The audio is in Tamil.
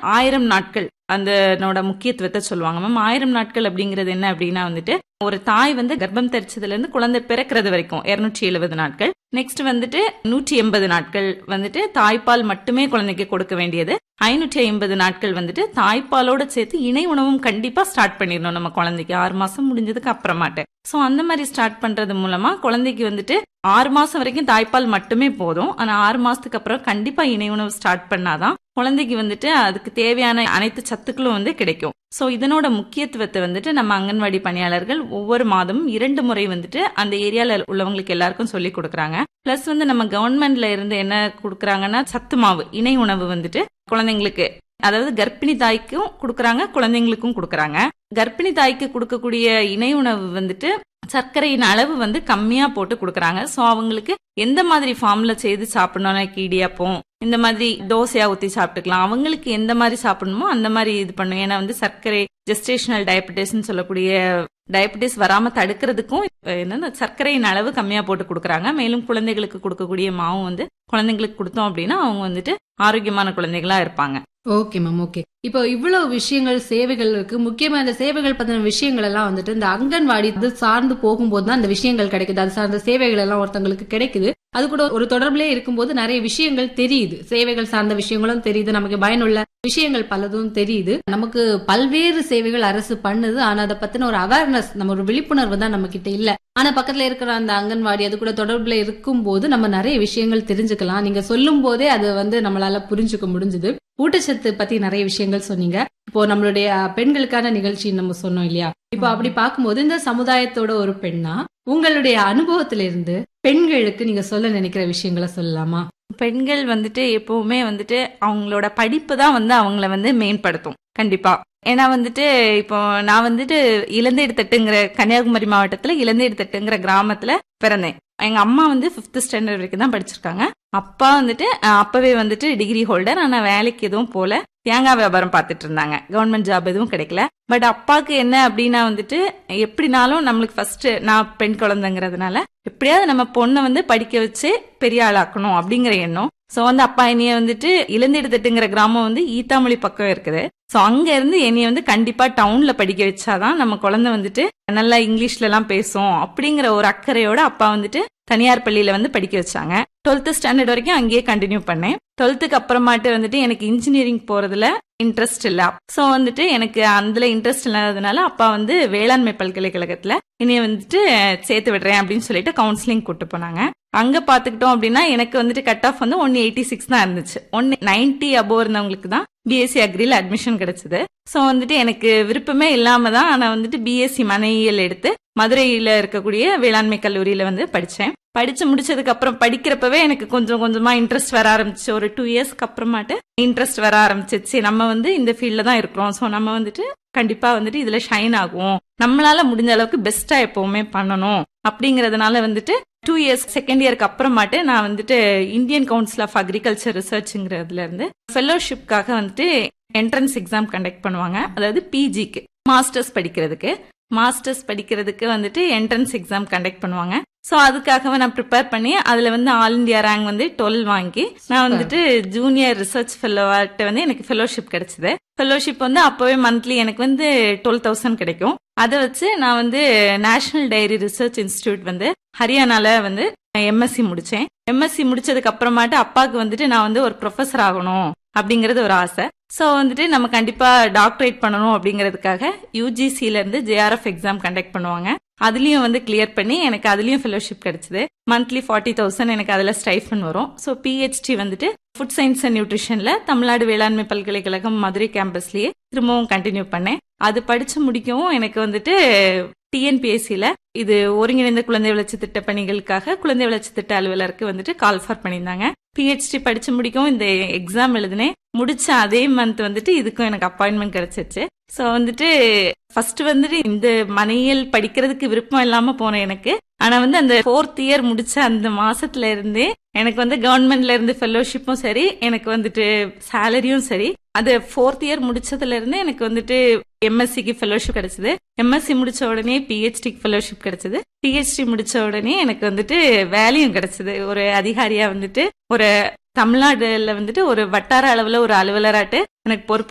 ஆயிரம் நாட்கள் அந்த முக்கியத்துவத்தை சொல்லுவாங்க மேம் ஆயிரம் நாட்கள் அப்படிங்கிறது என்ன அப்படின்னா வந்துட்டு ஒரு தாய் வந்து கர்ப்பம் தரிச்சதுல இருந்து குழந்தை பிறக்கிறது வரைக்கும் இருநூற்றி எழுபது நாட்கள் நெக்ஸ்ட் வந்துட்டு நூற்றி எண்பது நாட்கள் வந்துட்டு தாய்ப்பால் மட்டுமே குழந்தைக்கு கொடுக்க வேண்டியது ஐநூற்றி ஐம்பது நாட்கள் வந்துட்டு தாய்ப்பாலோட சேர்த்து இணை உணவும் கண்டிப்பா ஸ்டார்ட் பண்ணிடணும் நம்ம குழந்தைக்கு ஆறு மாசம் முடிஞ்சதுக்கு அப்புறமாட்டு சோ அந்த மாதிரி ஸ்டார்ட் பண்றது மூலமா குழந்தைக்கு வந்துட்டு ஆறு மாசம் வரைக்கும் தாய்ப்பால் மட்டுமே போதும் ஆனா ஆறு மாசத்துக்கு அப்புறம் கண்டிப்பா இணை உணவு ஸ்டார்ட் பண்ணாதான் குழந்தைக்கு வந்துட்டு அதுக்கு தேவையான அனைத்து சத்துக்களும் வந்து கிடைக்கும் சோ இதனோட முக்கியத்துவத்தை வந்துட்டு நம்ம அங்கன்வாடி பணியாளர்கள் ஒவ்வொரு மாதமும் இரண்டு முறை வந்துட்டு அந்த ஏரியால உள்ளவங்களுக்கு எல்லாருக்கும் சொல்லி கொடுக்குறாங்க பிளஸ் வந்து நம்ம கவர்மெண்ட்ல இருந்து என்ன கொடுக்குறாங்கன்னா சத்து மாவு இணை உணவு வந்துட்டு குழந்தைங்களுக்கு அதாவது கர்ப்பிணி தாய்க்கும் கொடுக்குறாங்க குழந்தைங்களுக்கும் கொடுக்குறாங்க கர்ப்பிணி தாய்க்கு கொடுக்கக்கூடிய இணை உணவு வந்துட்டு சர்க்கரையின் அளவு வந்து கம்மியா போட்டு கொடுக்குறாங்க ஸோ அவங்களுக்கு எந்த மாதிரி ஃபார்ம்ல செய்து சாப்பிடணும் இடியாப்பம் இந்த மாதிரி தோசையா ஊத்தி சாப்பிட்டுக்கலாம் அவங்களுக்கு எந்த மாதிரி சாப்பிடணுமோ அந்த மாதிரி இது பண்ணும் ஏன்னா வந்து சர்க்கரை ஜெஸ்டேஷனல் டயபிட்டிஸ்ன்னு சொல்லக்கூடிய டயபிட்டிஸ் வராம தடுக்கிறதுக்கும் என்னன்னா சர்க்கரையின் அளவு கம்மியா போட்டு கொடுக்குறாங்க மேலும் குழந்தைகளுக்கு கொடுக்கக்கூடிய மாவும் வந்து குழந்தைங்களுக்கு கொடுத்தோம் அப்படின்னா அவங்க வந்துட்டு ஆரோக்கியமான குழந்தைகளா இருப்பாங்க ஓகே மேம் ஓகே இப்போ இவ்வளவு விஷயங்கள் சேவைகள் இருக்கு முக்கியமா இந்த சேவைகள் பத்தின விஷயங்கள் எல்லாம் வந்துட்டு இந்த அங்கன்வாடி இது சார்ந்து போகும்போது தான் இந்த விஷயங்கள் கிடைக்குது அது சார்ந்த சேவைகள் எல்லாம் ஒருத்தங்களுக்கு கிடைக்குது அது கூட ஒரு தொடர்புலே இருக்கும்போது நிறைய விஷயங்கள் தெரியுது சேவைகள் சார்ந்த விஷயங்களும் தெரியுது நமக்கு பயனுள்ள விஷயங்கள் பலதும் தெரியுது நமக்கு பல்வேறு சேவைகள் அரசு பண்ணுது ஆனா அதை பத்தின ஒரு அவேர்னஸ் நம்ம ஒரு விழிப்புணர்வு தான் நம்ம கிட்ட இல்ல ஆனா பக்கத்துல இருக்கிற அந்த அங்கன்வாடி அது கூட தொடர்புல இருக்கும் போது நம்ம நிறைய விஷயங்கள் தெரிஞ்சுக்கலாம் நீங்க சொல்லும் போதே அது வந்து நம்மளால புரிஞ்சுக்க முடிஞ்சுது ஊட்டச்சத்து பத்தி நிறைய விஷயங்கள் சொன்னீங்க இப்போ நம்மளுடைய பெண்களுக்கான நிகழ்ச்சி நம்ம சொன்னோம் இல்லையா இப்போ அப்படி பார்க்கும்போது இந்த சமுதாயத்தோட ஒரு பெண்ணா உங்களுடைய அனுபவத்திலிருந்து பெண்களுக்கு நீங்க சொல்ல நினைக்கிற விஷயங்களை சொல்லலாமா பெண்கள் வந்துட்டு எப்பவுமே வந்துட்டு அவங்களோட படிப்பு தான் வந்து அவங்கள வந்து மேம்படுத்தும் கண்டிப்பா ஏன்னா வந்துட்டு இப்போ நான் வந்துட்டு இளந்தேடு தட்டுங்கிற கன்னியாகுமரி மாவட்டத்துல இளந்தேடு தட்டுங்கிற கிராமத்துல பிறந்தேன் எங்க அம்மா வந்து பிப்த் ஸ்டாண்டர்ட் வரைக்கும் தான் படிச்சிருக்காங்க அப்பா வந்துட்டு அப்பவே வந்துட்டு டிகிரி ஹோல்டர் ஆனா வேலைக்கு எதுவும் போல தேங்காய் வியாபாரம் பார்த்துட்டு இருந்தாங்க கவர்மெண்ட் ஜாப் எதுவும் கிடைக்கல பட் அப்பாவுக்கு என்ன அப்படின்னா வந்துட்டு எப்படினாலும் நம்மளுக்கு ஃபர்ஸ்ட் நான் பெண் குழந்தைங்கிறதுனால எப்படியாவது நம்ம பொண்ணை வந்து படிக்க வச்சு பெரிய ஆளாக்கணும் அப்படிங்கிற எண்ணம் சோ வந்து அப்பா என்னைய வந்துட்டு இளந்தெடுத்துட்டுங்கிற கிராமம் வந்து ஈத்தாமொழி பக்கம் இருக்குது சோ அங்க இருந்து என்னைய வந்து கண்டிப்பா டவுன்ல படிக்க வச்சாதான் நம்ம குழந்தை வந்துட்டு நல்லா இங்கிலீஷ்ல எல்லாம் பேசும் அப்படிங்கிற ஒரு அக்கறையோட அப்பா வந்துட்டு தனியார் பள்ளியில வந்து படிக்க வச்சாங்க டுவெல்த் ஸ்டாண்டர்ட் வரைக்கும் அங்கேயே கண்டினியூ பண்ணேன் டுவெல்த்துக்கு அப்புறமாட்டு வந்துட்டு எனக்கு இன்ஜினியரிங் போறதுல இன்ட்ரெஸ்ட் இல்ல சோ வந்துட்டு எனக்கு அதுல இன்ட்ரெஸ்ட் இல்லாததுனால அப்பா வந்து வேளாண்மை பல்கலைக்கழகத்துல இனி வந்துட்டு சேர்த்து விடுறேன் அப்படின்னு சொல்லிட்டு கவுன்சிலிங் கூட்டு போனாங்க அங்க பாத்துக்கிட்டோம் அப்படின்னா எனக்கு வந்துட்டு கட் ஆஃப் வந்து ஒன் எயிட்டி சிக்ஸ் தான் இருந்துச்சு ஒன் நைன்டி அபோவ் இருந்தவங்களுக்கு தான் பிஎஸ்சி அக்ரில அட்மிஷன் கிடைச்சது சோ வந்துட்டு எனக்கு விருப்பமே இல்லாம தான் நான் வந்துட்டு பிஎஸ்சி மனையியல் எடுத்து மதுரையில இருக்கக்கூடிய வேளாண்மை கல்லூரியில வந்து படிச்சேன் படிச்சு முடிச்சதுக்கு அப்புறம் படிக்கிறப்பவே எனக்கு கொஞ்சம் கொஞ்சமா இன்ட்ரெஸ்ட் வர ஆரம்பிச்சு ஒரு டூ இயர்ஸ்க்கு அப்புறமாட்டு இன்ட்ரெஸ்ட் வர ஆரம்பிச்சிச்சு நம்ம வந்து இந்த ஃபீல்ட்ல தான் இருக்கிறோம் சோ நம்ம வந்துட்டு கண்டிப்பா வந்துட்டு இதுல ஷைன் ஆகும் நம்மளால முடிஞ்ச அளவுக்கு பெஸ்டா எப்பவுமே பண்ணணும் அப்படிங்கறதுனால வந்துட்டு டூ இயர்ஸ் செகண்ட் இயர்க்கு அப்புறமாட்டு நான் வந்துட்டு இந்தியன் கவுன்சில் ஆஃப் அக்ரிகல்ச்சர் ரிசர்ச்ங்கிறதுல இருந்து ஃபெலோஷிப்காக வந்துட்டு என்ட்ரன்ஸ் எக்ஸாம் கண்டக்ட் பண்ணுவாங்க அதாவது பிஜிக்கு மாஸ்டர்ஸ் படிக்கிறதுக்கு மாஸ்டர்ஸ் படிக்கிறதுக்கு வந்துட்டு என்ட்ரன்ஸ் எக்ஸாம் கண்டக்ட் பண்ணுவாங்க சோ அதுக்காகவே நான் ப்ரிப்பேர் பண்ணி அதுல வந்து ஆல் இந்தியா ரேங்க் வந்து டுவெல் வாங்கி நான் வந்துட்டு ஜூனியர் ரிசர்ச் ஃபெல்லோவாட்ட வந்து எனக்கு ஃபெலோஷிப் கிடைச்சது ஃபெலோஷிப் வந்து அப்பவே மந்த்லி எனக்கு வந்து டுவெல் தௌசண்ட் கிடைக்கும் அதை வச்சு நான் வந்து நேஷனல் டைரி ரிசர்ச் இன்ஸ்டிடியூட் வந்து ஹரியானால வந்து எம்எஸ்சி முடிச்சேன் எம்எஸ்சி முடிச்சதுக்கு அப்புறமாட்டு அப்பாவுக்கு வந்துட்டு நான் வந்து ஒரு ப்ரொஃபஸர் ஆகணும் அப்படிங்கறது ஒரு ஆசை ஸோ வந்துட்டு நம்ம கண்டிப்பா டாக்டரேட் பண்ணணும் அப்படிங்கிறதுக்காக யூஜிசில இருந்து ஜேஆர்எஃப் எக்ஸாம் கண்டக்ட் பண்ணுவாங்க அதுலயும் வந்து கிளியர் பண்ணி எனக்கு அதுலயும் ஃபெலோஷிப் கிடைச்சது மந்த்லி ஃபார்ட்டி தௌசண்ட் எனக்கு அதுல ஸ்டைஃபன் வரும் ஸோ பிஹெச்டி வந்துட்டு ஃபுட் சயின்ஸ் அண்ட் நியூட்ரிஷன்ல தமிழ்நாடு வேளாண்மை பல்கலைக்கழகம் மதுரை கேம்பஸ்லயே திரும்பவும் கண்டினியூ பண்ணேன் அது படிச்சு முடிக்கவும் எனக்கு வந்துட்டு டிஎன்பிஎஸ்சியில இது ஒருங்கிணைந்த குழந்தை வளர்ச்சி திட்ட பணிகளுக்காக குழந்தை வளர்ச்சி திட்ட அலுவலருக்கு வந்துட்டு கால் ஃபார் பண்ணியிருந்தாங்க பிஹெச்டி படிச்சு முடிக்கவும் இந்த எக்ஸாம் எழுதினேன் முடிச்ச அதே மந்த் வந்துட்டு இதுக்கும் எனக்கு அப்பாயின்மெண்ட் கிடைச்சிச்சு சோ வந்துட்டு ஃபர்ஸ்ட் வந்துட்டு இந்த மனையில் படிக்கிறதுக்கு விருப்பம் இல்லாம போனேன் எனக்கு ஆனா வந்து அந்த ஃபோர்த் இயர் முடிச்ச அந்த மாசத்துல இருந்தே எனக்கு வந்து கவர்மெண்ட்ல இருந்து ஃபெலோஷிப்பும் சரி எனக்கு வந்துட்டு சேலரியும் சரி அது ஃபோர்த் இயர் முடிச்சதுல இருந்து எனக்கு வந்துட்டு எம்எஸ்சிக்கு ஃபெலோஷிப் கிடைச்சது எம்எஸ்சி முடிச்ச உடனே பிஹெச்டிக்கு ஃபெலோஷிப் கிடைச்சது பிஹெச்டி முடிச்ச உடனே எனக்கு வந்துட்டு வேலையும் கிடைச்சது ஒரு அதிகாரியா வந்துட்டு ஒரு தமிழ்நாடுல வந்துட்டு ஒரு வட்டார அளவுல ஒரு அலுவலராட்டு எனக்கு பொறுப்பு